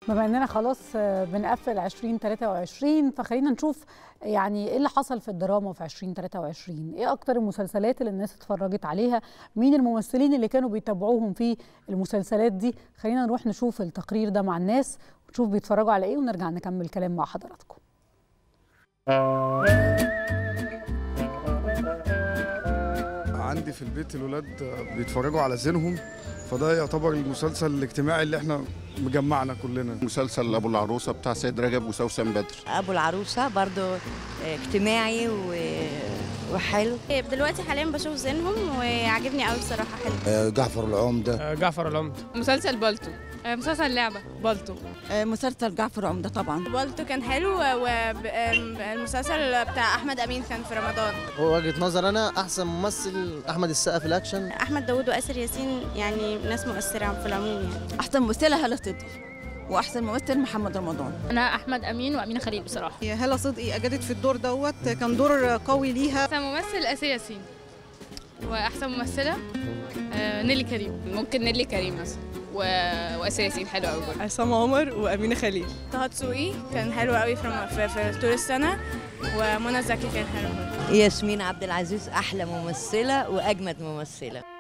بما اننا خلاص بنقفل 2023 فخلينا نشوف يعني ايه اللي حصل في الدراما في 2023 ايه اكتر المسلسلات اللي الناس اتفرجت عليها مين الممثلين اللي كانوا بيتابعوهم في المسلسلات دي خلينا نروح نشوف التقرير ده مع الناس ونشوف بيتفرجوا على ايه ونرجع نكمل كلام مع حضراتكم عندي في البيت الولاد بيتفرجوا على زينهم فده يعتبر المسلسل الاجتماعي اللي احنا مجمعنا كلنا مسلسل ابو العروسه بتاع سيد رجب وسوسن بدر ابو العروسه برضو اجتماعي و... وحلو دلوقتي حاليا بشوف زينهم وعجبني قوي بصراحه حلو جعفر العمده جعفر العمده مسلسل بالتو مسلسل لعبه بالتو مسلسل جعفر عمده طبعا بالتو كان حلو والمسلسل بتاع احمد امين كان في رمضان هو وجهه نظر انا احسن ممثل احمد السقا في الاكشن احمد داوود واسر ياسين يعني ناس مؤثره في العموم يعني احسن ممثله هلا صدقي واحسن ممثل محمد رمضان انا احمد امين وامينه خليل بصراحه هلا صدقي اجدت في الدور دوت كان دور قوي ليها احسن ممثل اسر ياسين واحسن ممثله آه نيلي كريم ممكن نيلي كريم مثلا و... واسر ياسين حلو قوي عصام عمر وامينه خليل طه دسوقي كان حلو قوي في, في, في طول السنه ومنى زكي كان حلو ياسمين عبد العزيز احلى ممثله واجمد ممثله